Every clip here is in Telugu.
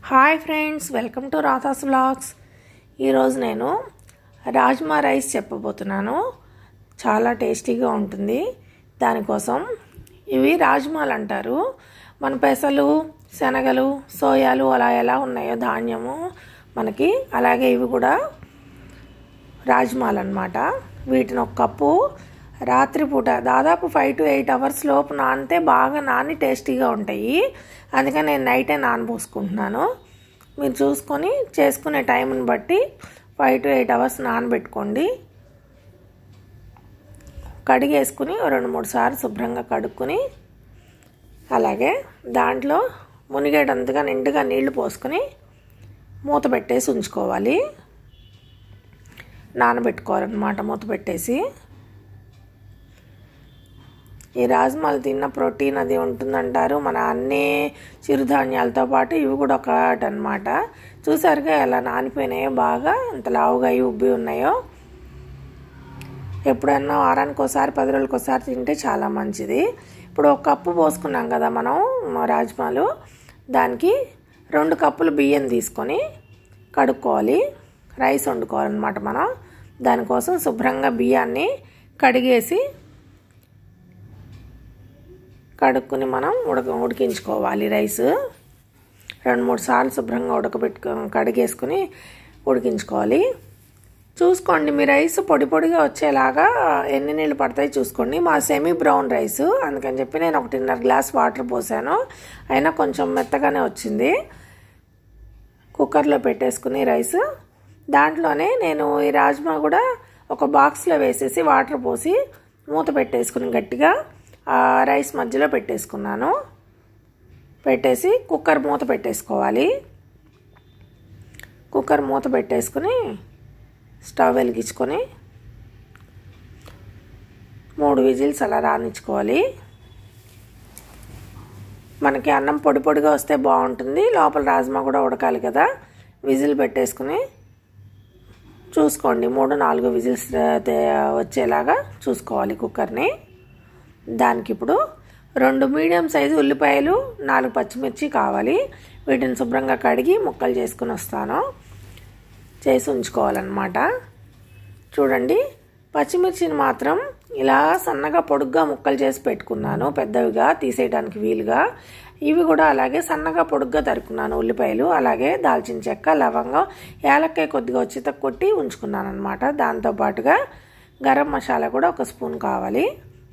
hi friends welcome to Radha's vlogs ఈరోజు నేను రాజ్మా రైస్ చెప్పబోతున్నాను చాలా టేస్టీగా ఉంటుంది దానికోసం ఇవి రాజ్మాలు అంటారు మన పెసలు శనగలు సోయాలు అలా ఎలా ఉన్నాయో ధాన్యము మనకి అలాగే ఇవి కూడా రాజ్మాలు అనమాట వీటిని ఒక కప్పు రాత్రిపూట దాదాపు ఫైవ్ టు ఎయిట్ అవర్స్ లోపు నానితే బాగా నాని టేస్టీగా ఉంటాయి అందుకని నేను నైటే నానబోసుకుంటున్నాను మీరు చూసుకొని చేసుకునే టైంని బట్టి ఫైవ్ టు ఎయిట్ అవర్స్ నానబెట్టుకోండి కడిగేసుకుని రెండు మూడు సార్లు శుభ్రంగా కడుక్కొని అలాగే దాంట్లో మునిగేటంతగా నిండుగా నీళ్లు పోసుకొని మూత పెట్టేసి ఉంచుకోవాలి నానబెట్టుకోవాలన్నమాట మూత పెట్టేసి ఈ రాజ్మాలు తిన్న ప్రోటీన్ అది ఉంటుందంటారు మన అన్ని చిరుధాన్యాలతో పాటు ఇవి కూడా ఒకటి అనమాట చూసారుగా ఎలా నానిపోయినాయో బాగా ఎంత లావుగా అవి ఉబ్బి ఉన్నాయో ఎప్పుడన్నా వారానికి ఒకసారి పది రోజులకి ఒకసారి తింటే చాలా మంచిది ఇప్పుడు ఒక కప్పు పోసుకున్నాం కదా మనం రాజ్మాలు దానికి రెండు కప్పులు బియ్యం తీసుకొని కడుక్కోవాలి రైస్ వండుకోవాలన్నమాట మనం దానికోసం శుభ్రంగా బియ్యాన్ని కడిగేసి కడుక్కుని మనం ఉడక ఉడికించుకోవాలి రైస్ రెండు మూడు సార్లు శుభ్రంగా ఉడకబెట్టుకో కడిగేసుకుని ఉడికించుకోవాలి చూసుకోండి మీ రైస్ పొడి పొడిగా వచ్చేలాగా ఎన్ని నీళ్ళు పడతాయి చూసుకోండి మా సెమీ బ్రౌన్ రైస్ అందుకని చెప్పి నేను ఒకటిన్నర గ్లాస్ వాటర్ పోసాను అయినా కొంచెం మెత్తగానే వచ్చింది కుక్కర్లో పెట్టేసుకుని రైస్ దాంట్లోనే నేను ఈ రాజ్మా కూడా ఒక బాక్స్లో వేసేసి వాటర్ పోసి మూత పెట్టేసుకుని గట్టిగా ఆ రైస్ మధ్యలో పెట్టేసుకున్నాను పెట్టేసి కుక్కర్ మూత పెట్టేసుకోవాలి కుక్కర్ మూత పెట్టేసుకుని స్టవ్ వెలిగించుకొని మూడు విజిల్స్ అలా రానిచ్చుకోవాలి మనకి అన్నం పొడి పొడిగా వస్తే బాగుంటుంది లోపల రాజ్మా కూడా ఉడకాలి కదా విజిల్ పెట్టేసుకుని చూసుకోండి మూడు నాలుగు విజిల్స్ వచ్చేలాగా చూసుకోవాలి కుక్కర్ని దానికి ఇప్పుడు రెండు మీడియం సైజు ఉల్లిపాయలు నాలుగు పచ్చిమిర్చి కావాలి వీటిని శుభ్రంగా కడిగి ముక్కలు చేసుకుని వస్తాను చేసి ఉంచుకోవాలన్నమాట చూడండి పచ్చిమిర్చిని మాత్రం ఇలా సన్నగా పొడుగ్గా ముక్కలు చేసి పెట్టుకున్నాను పెద్దవిగా తీసేయడానికి వీలుగా ఇవి కూడా అలాగే సన్నగా పొడుగ్గా తరుకున్నాను ఉల్లిపాయలు అలాగే దాల్చిన చెక్క లవంగం యాలక్కాయ కొద్దిగా వచ్చి కొట్టి ఉంచుకున్నాను అనమాట దాంతోపాటుగా గరం మసాలా కూడా ఒక స్పూన్ కావాలి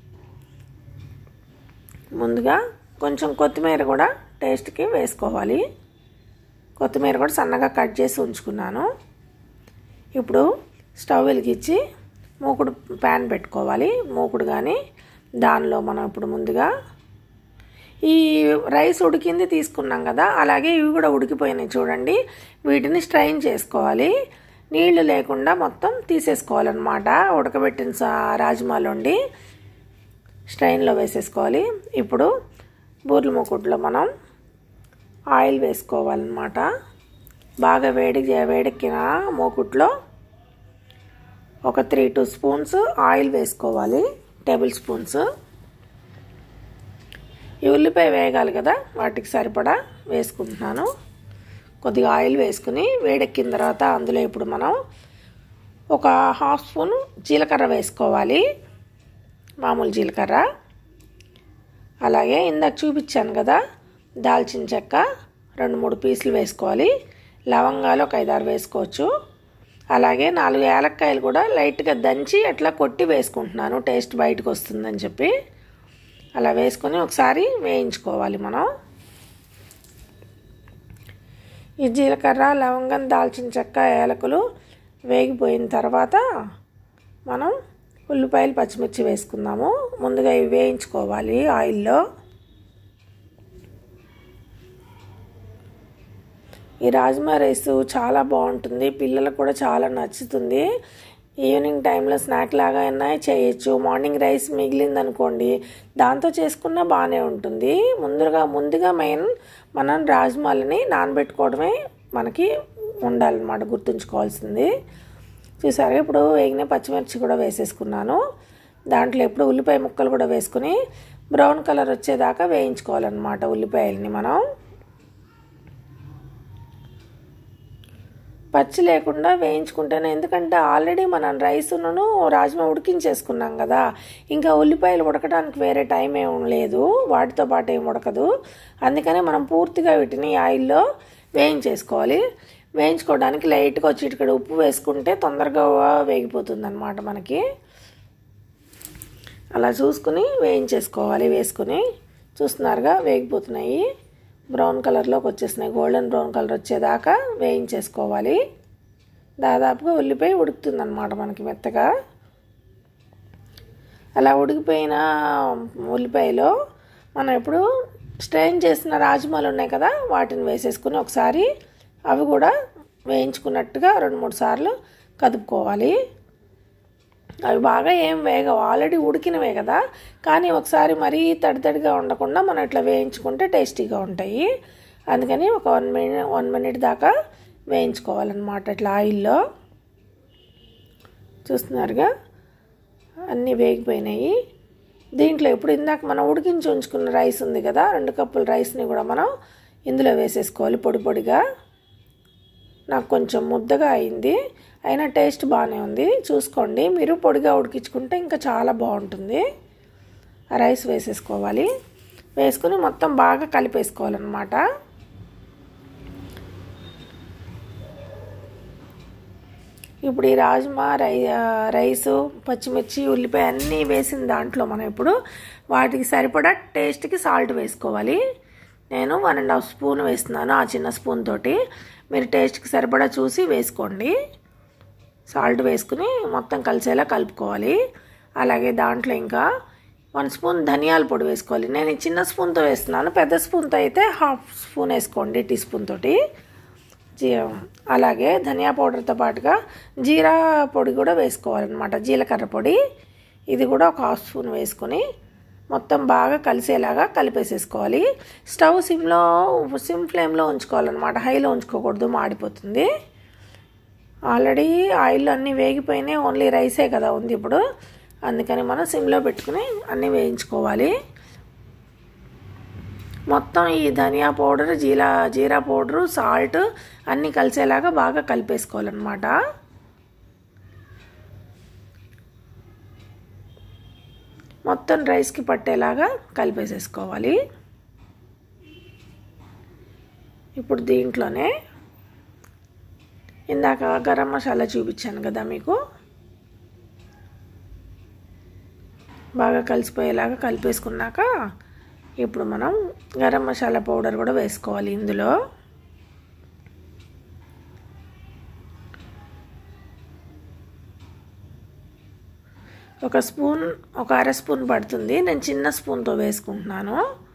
ముందుగా కొంచెం కొత్తిమీర కూడా టేస్ట్కి వేసుకోవాలి కొత్తిమీర కూడా సన్నగా కట్ చేసి ఉంచుకున్నాను ఇప్పుడు స్టవ్ వెలిగించి మూకుడు ప్యాన్ పెట్టుకోవాలి మూకుడు కానీ దానిలో మనం ఇప్పుడు ముందుగా ఈ రైస్ ఉడికింది తీసుకున్నాం కదా అలాగే ఇవి కూడా ఉడికిపోయినాయి చూడండి వీటిని స్ట్రైన్ చేసుకోవాలి నీళ్లు లేకుండా మొత్తం తీసేసుకోవాలన్నమాట ఉడకబెట్టిన రాజ్మాలోండి స్ట్రైన్లో వేసేసుకోవాలి ఇప్పుడు బూర్ల మూకుట్లో మనం ఆయిల్ వేసుకోవాలన్నమాట బాగా వేడి వేడెక్కిన మూకుట్లో ఒక త్రీ టూ స్పూన్స్ ఆయిల్ వేసుకోవాలి టేబుల్ స్పూన్స్ ఈ ఉల్లిపాయ వేయగాలి కదా వాటికి సరిపడా వేసుకుంటున్నాను కొద్దిగా ఆయిల్ వేసుకుని వేడెక్కిన తర్వాత అందులో ఇప్పుడు మనం ఒక హాఫ్ స్పూన్ జీలకర్ర వేసుకోవాలి మామూలు జీలకర్ర అలాగే ఇందాక చూపించాను కదా దాల్చిన చెక్క రెండు మూడు పీసులు వేసుకోవాలి లవంగాలు ఒక ఐదారు వేసుకోవచ్చు అలాగే నాలుగు యాలక్కాయలు కూడా లైట్గా దంచి అట్లా కొట్టి వేసుకుంటున్నాను టేస్ట్ బయటకు వస్తుందని చెప్పి అలా వేసుకొని ఒకసారి వేయించుకోవాలి మనం ఈ జీలకర్ర లవంగం దాల్చిన చెక్క యాలకులు వేగిపోయిన తర్వాత మనం ఉల్లిపాయలు పచ్చిమిర్చి వేసుకుందాము ముందుగా ఇవి వేయించుకోవాలి ఆయిల్లో ఈ రాజ్మా రైస్ చాలా బాగుంటుంది పిల్లలకు కూడా చాలా నచ్చుతుంది ఈవినింగ్ టైంలో స్నాక్ లాగా అయినా చేయొచ్చు మార్నింగ్ రైస్ మిగిలింది అనుకోండి దాంతో చేసుకున్నా బాగానే ఉంటుంది ముందుగా ముందుగా మెయిన్ మనం రాజ్మాలని నానబెట్టుకోవడమే మనకి ఉండాలన్నమాట గుర్తుంచుకోవాల్సింది చూసారు ఇప్పుడు వేగిన పచ్చిమిర్చి కూడా వేసేసుకున్నాను దాంట్లో ఎప్పుడు ఉల్లిపాయ ముక్కలు కూడా వేసుకుని బ్రౌన్ కలర్ వచ్చేదాకా వేయించుకోవాలన్నమాట ఉల్లిపాయలని మనం పచ్చి లేకుండా వేయించుకుంటేనే ఎందుకంటే ఆల్రెడీ మనం రైస్ను రాజ్మా ఉడికించేసుకున్నాం కదా ఇంకా ఉల్లిపాయలు ఉడకడానికి వేరే టైం ఏం లేదు వాటితో పాటు ఏం ఉడకదు అందుకనే మనం పూర్తిగా వీటిని ఆయిల్లో వేయించేసుకోవాలి వేయించుకోవడానికి లైట్గా వచ్చి ఇక్కడ ఉప్పు వేసుకుంటే తొందరగా వేగిపోతుంది అనమాట మనకి అలా చూసుకుని వేయించేసుకోవాలి వేసుకుని చూస్తున్నారుగా వేగిపోతున్నాయి బ్రౌన్ కలర్లోకి వచ్చేసినాయి గోల్డెన్ బ్రౌన్ కలర్ వచ్చేదాకా వేయించేసుకోవాలి దాదాపుగా ఉల్లిపాయ ఉడుకుతుంది అనమాట మనకి మెత్తగా అలా ఉడికిపోయిన ఉల్లిపాయలో మనం ఇప్పుడు స్ట్రెయిన్ చేసిన రాజ్మాలు ఉన్నాయి కదా వాటిని వేసేసుకుని ఒకసారి అవి కూడా వేయించుకున్నట్టుగా రెండు మూడు సార్లు కదుపుకోవాలి అవి బాగా ఏం వేగవు ఆల్రెడీ ఉడికినవే కదా కానీ ఒకసారి మరీ తడి తడిగా ఉండకుండా మనం ఇట్లా వేయించుకుంటే టేస్టీగా ఉంటాయి అందుకని ఒక వన్ మినిట్ వన్ మినిట్ దాకా వేయించుకోవాలన్నమాట ఇట్లా ఆయిల్లో చూస్తున్నారుగా అన్నీ వేగిపోయినాయి దీంట్లో ఇప్పుడు ఇందాక మనం ఉడికించి ఉంచుకున్న రైస్ ఉంది కదా రెండు కప్పుల రైస్ని కూడా మనం ఇందులో వేసేసుకోవాలి పొడి పొడిగా నాకు కొంచెం ముద్దగా అయింది అయినా టేస్ట్ బాగానే ఉంది చూసుకోండి మీరు పొడిగా ఉడికించుకుంటే ఇంకా చాలా బాగుంటుంది ఆ రైస్ వేసేసుకోవాలి వేసుకుని మొత్తం బాగా కలిపేసుకోవాలన్నమాట ఇప్పుడు ఈ రాజ్మా రై రైసు పచ్చిమిర్చి ఉల్లిపాయ అన్నీ వేసిన దాంట్లో మనం ఇప్పుడు వాటికి సరిపడా టేస్ట్కి సాల్ట్ వేసుకోవాలి నేను వన్ అండ్ హాఫ్ స్పూన్ వేస్తున్నాను ఆ చిన్న స్పూన్ తోటి మీరు టేస్ట్కి సరిపడా చూసి వేసుకోండి సాల్ట్ వేసుకుని మొత్తం కలిసేలా కలుపుకోవాలి అలాగే దాంట్లో ఇంకా వన్ స్పూన్ ధనియాల పొడి వేసుకోవాలి నేను ఈ చిన్న స్పూన్తో వేస్తున్నాను పెద్ద స్పూన్తో అయితే హాఫ్ స్పూన్ వేసుకోండి టీ స్పూన్ తోటి అలాగే ధనియా పౌడర్తో పాటుగా జీరా పొడి కూడా వేసుకోవాలన్నమాట జీలకర్ర పొడి ఇది కూడా ఒక హాఫ్ స్పూన్ వేసుకొని మొత్తం బాగా కలిసేలాగా కలిపేసేసుకోవాలి స్టవ్ సిమ్లో సిమ్ ఫ్లేమ్లో ఉంచుకోవాలన్నమాట హైలో ఉంచుకోకూడదు మాడిపోతుంది ఆల్రెడీ ఆయిల్ అన్నీ వేగిపోయినాయి ఓన్లీ రైసే కదా ఉంది ఇప్పుడు అందుకని మనం సిమ్లో పెట్టుకుని అన్నీ వేయించుకోవాలి మొత్తం ఈ ధనియా పౌడర్ జీరా జీరా పౌడరు సాల్ట్ అన్నీ కలిసేలాగా బాగా కలిపేసుకోవాలన్నమాట మొత్తం రైస్కి పట్టేలాగా కలిపేసేసుకోవాలి ఇప్పుడు దీంట్లోనే ఇందాక గరం మసాలా చూపించాను కదా మీకు బాగా కలిసిపోయేలాగా కలిపేసుకున్నాక ఇప్పుడు మనం గరం మసాలా పౌడర్ కూడా వేసుకోవాలి ఇందులో ఒక స్పూన్ ఒక అర స్పూన్ పడుతుంది నేను చిన్న స్పూన్తో వేసుకుంటున్నాను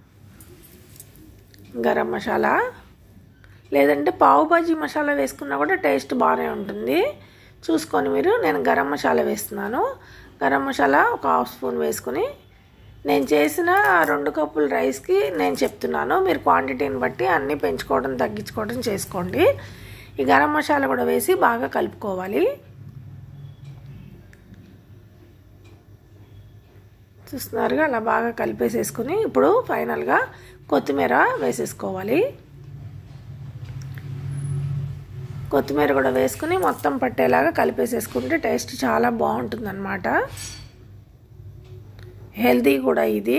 గరం మసాలా లేదంటే పావు బాజీ మసాలా వేసుకున్నా కూడా టేస్ట్ బాగానే ఉంటుంది చూసుకొని మీరు నేను గరం మసాలా వేస్తున్నాను గరం మసాలా ఒక హాఫ్ స్పూన్ వేసుకుని నేను చేసిన రెండు కప్పుల రైస్కి నేను చెప్తున్నాను మీరు క్వాంటిటీని బట్టి అన్నీ పెంచుకోవడం తగ్గించుకోవడం చేసుకోండి ఈ గరం మసాలా కూడా వేసి బాగా కలుపుకోవాలి చూస్తున్నారుగా అలా బాగా కలిపేసేసుకుని ఇప్పుడు ఫైనల్గా కొత్తిమీర వేసేసుకోవాలి కొత్తిమీర కూడా వేసుకుని మొత్తం పట్టేలాగా కలిపేసేసుకుంటే టేస్ట్ చాలా బాగుంటుందన్నమాట హెల్తీ కూడా ఇది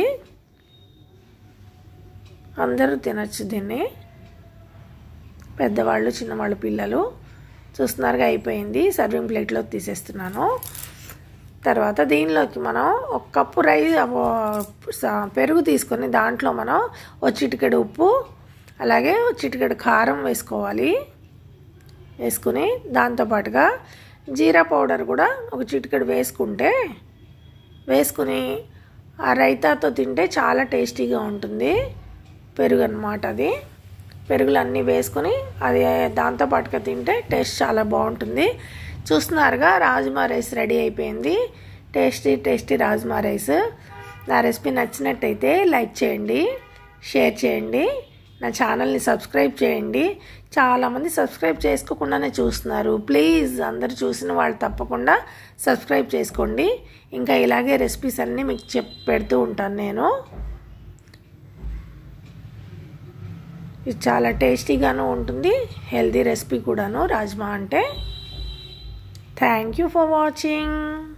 అందరూ తినచ్చు దీన్ని పెద్దవాళ్ళు చిన్నవాళ్ళు పిల్లలు చూస్తున్నారుగా అయిపోయింది సర్వింగ్ ప్లేట్లో తీసేస్తున్నాను తర్వాత దీనిలోకి మనం ఒక కప్పు రైస్ పెరుగు తీసుకొని దాంట్లో మనం ఒక చిటికెడు ఉప్పు అలాగే ఒక చిటికెడు కారం వేసుకోవాలి వేసుకుని దాంతోపాటుగా జీరా పౌడర్ కూడా ఒక చిటికెడు వేసుకుంటే వేసుకుని ఆ రైతాతో తింటే చాలా టేస్టీగా ఉంటుంది పెరుగు అనమాట అది పెరుగులు అన్నీ వేసుకొని అది దాంతోపాటుగా తింటే టేస్ట్ చాలా బాగుంటుంది చూస్తున్నారుగా రాజ్మా రైస్ రెడీ అయిపోయింది టేస్టీ టేస్టీ రాజ్మా రైస్ నా రెసిపీ నచ్చినట్టయితే లైక్ చేయండి షేర్ చేయండి నా ఛానల్ని సబ్స్క్రైబ్ చేయండి చాలామంది సబ్స్క్రైబ్ చేసుకోకుండానే చూస్తున్నారు ప్లీజ్ అందరు చూసిన వాళ్ళు తప్పకుండా సబ్స్క్రైబ్ చేసుకోండి ఇంకా ఇలాగే రెసిపీస్ అన్నీ మీకు చెప్ పెడుతూ ఉంటాను నేను ఇది చాలా టేస్టీగాను ఉంటుంది హెల్దీ రెసిపీ కూడాను రాజ్మా అంటే థ్యాంక్ యూ ఫర్ వాచింగ్